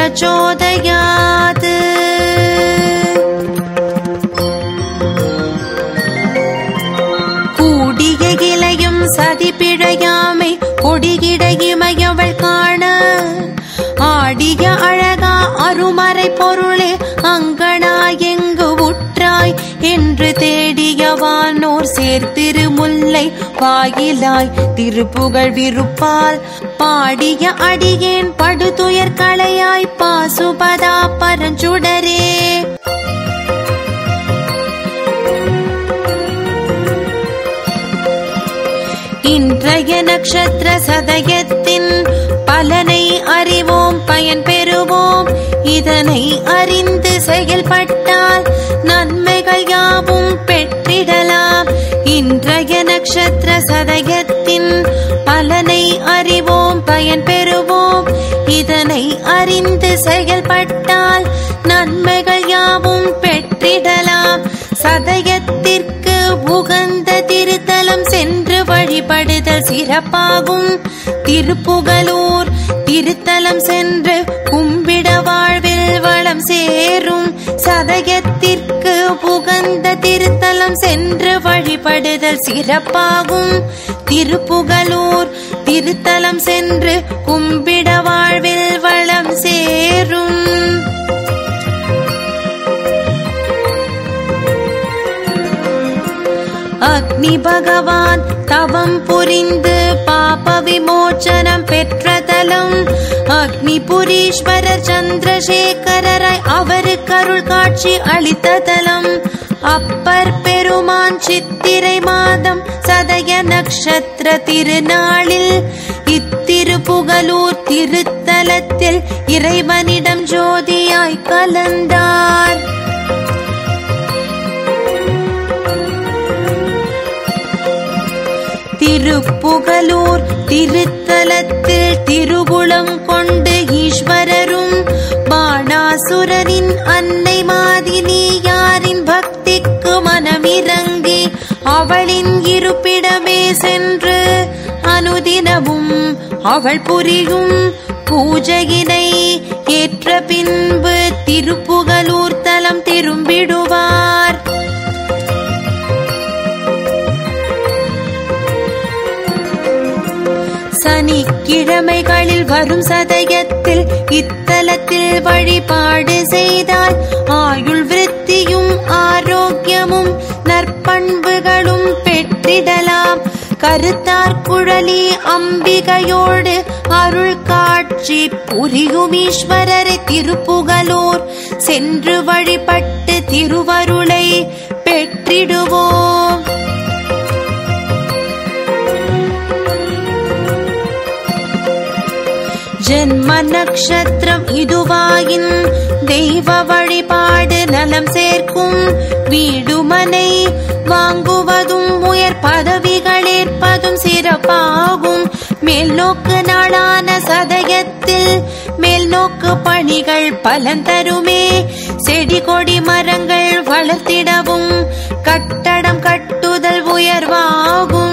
प्रचोदयात् கூடிய இலையும் சதி பிழையாமை கொடிகிட இமையவள் காண ஆடிய அழகா அருமறை பொருளே அங்கனா எங்கு உற்றாய் என்று தேடியவானோர் சேர்த்திரு முல்லை வாயிலாய் திருப்புகழ் விருப்பால் பாடிய அடியேன் படுதுயர் களையாய் பாசுபதா பரஞ்சுடரே இன்றைய நட்சத்திர சதயத்தின் பலனை அறிவோம் பயன் பெறுவோம் இதனை அறிந்து செயல்பட்டால் நன்மைகள் யாவும் பெற்றிடலாம் இன்றைய நட்சத்திர சதயத்தின் பலனை அறிவோம் பயன் பெறுவோம் இதனை அறிந்து செயல்பட்டால் நன்மைகள் யாவும் பெற்றிடலாம் சதயத்திற்கு உகந்த திருத்தலம் சென்று வழிபடுதல் சிறப்பாகும் திருப்புகலூர் திருத்தலம் சென்று கும்பிட வாழ்வில் வளம் சேரும் சதயத்திற்கு உகந்த திருத்தலம் சென்று வழிபடுதல் சிறப்பாகும் திருப்புகலூர் திருத்தலம் சென்று கும்பிட வாழ்வில் வளம் சேரும் அக்னி பகவான் தவம் புரிந்து பாப விமோச்சனம் பெற்ற தலம் அக்னி புரீஸ்வரர் சந்திரசேகரராய் அவருக்கு அருள் காட்சி அளித்த தலம் அப்பர் பெருமான் சித்திரை மாதம் சதய நக்ஷத்திர திருநாளில் இத்திருப்புகலூர் திருத்தலத்தில் இறைவனிடம் ஜோதியாய் கலந்தார் திருப்புகலூர் திருத்தலத்தில் திருவுளம் கொண்டு ஈஸ்வரரும் பாணாசுரனின் அன்னை மாதினி யாரின் பக்திக்கு மனமிறங்கி அவளின் இருப்பிடமே சென்று அனுதினமும் அவள் புரியும் பூஜையினை ஏற்ற பின்பு திருப்புகலூர் தலம் திரும்பிடுவார் சனிக்கிழமைகளில் வரும் சதயத்தில் இத்தலத்தில் வழிபாடு செய்தால் ஆயுள் விருத்தியும் ஆரோக்கியமும் நற்பண்புகளும் பெற்றிடலாம் கருத்தார் குழலி அம்பிகையோடு அருள் காட்சி புரியும் ஈஸ்வரரை திருப்புகலூர் சென்று வழிபட்டு திருவருளை பெற்றிடுவோம் ஜென்ம நட்சத்திரம் இதுவாயின் தெய்வ வழிபாடு நலம் சேர்க்கும் வீடுமனை வாங்குவதும் உயர் பதவிகள் ஏற்பதும் சிறப்பாகும் மேல்நோக்கு நாளான சதயத்தில் மேல்நோக்கு பணிகள் பலன் தருமே செடி கொடி மரங்கள் வளர்த்திடவும் கட்டடம் கட்டுதல் உயர்வாகும்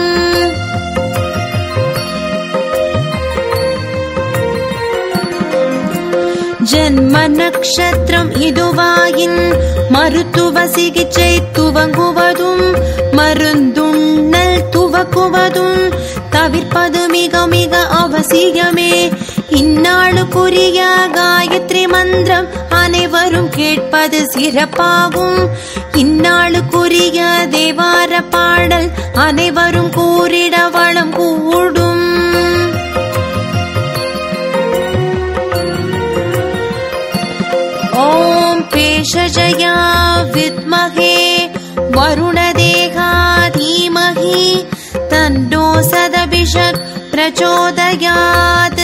ஜென்ம நட்சத்திரம் இதுவாயின் மருத்துவ சிகிச்சை துவங்குவதும் மருந்துண்ணல் துவக்குவதும் தவிர்ப்பது மிக மிக அவசியமே இந்நாளுக்குரிய காயத்ரி மந்திரம் அனைவரும் கேட்பது சிறப்பாகும் இந்நாளுக்குரிய தேவார பாடல் அனைவரும் கூறிட வளம் கூடும் ॐ पेशजया विद्महे वरुणदेहा धीमहि तन्नो सदभिषक् प्रचोदयात्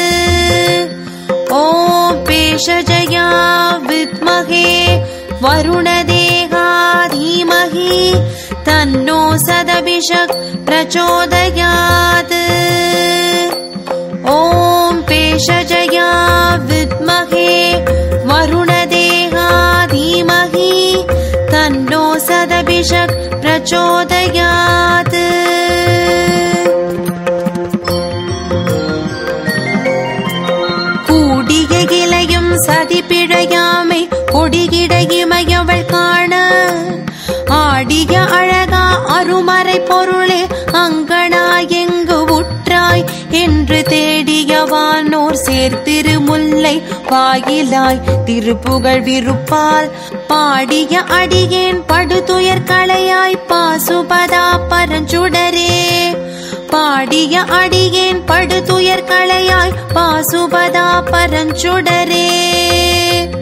ॐ पेशजया विद्महे वरुणदेहा धीमहि तन्नो सदभिषक् प्रचोदयात् ॐ पेशजया विद्महे वरुणदेहा धीमहि तन्नो सदभिषक् प्रचोदयात् கூடிய இலையும் தேர் திருமுல்லை வாயிலாய் திருப்புகழ் விருப்பால் பாடிய அடியேன் படுதுயர் களையாய் பாசுபதா பரஞ்சுடரே பாடிய அடியேன் படுதுயர் களையாய் பாசுபதா பரஞ்சுடரே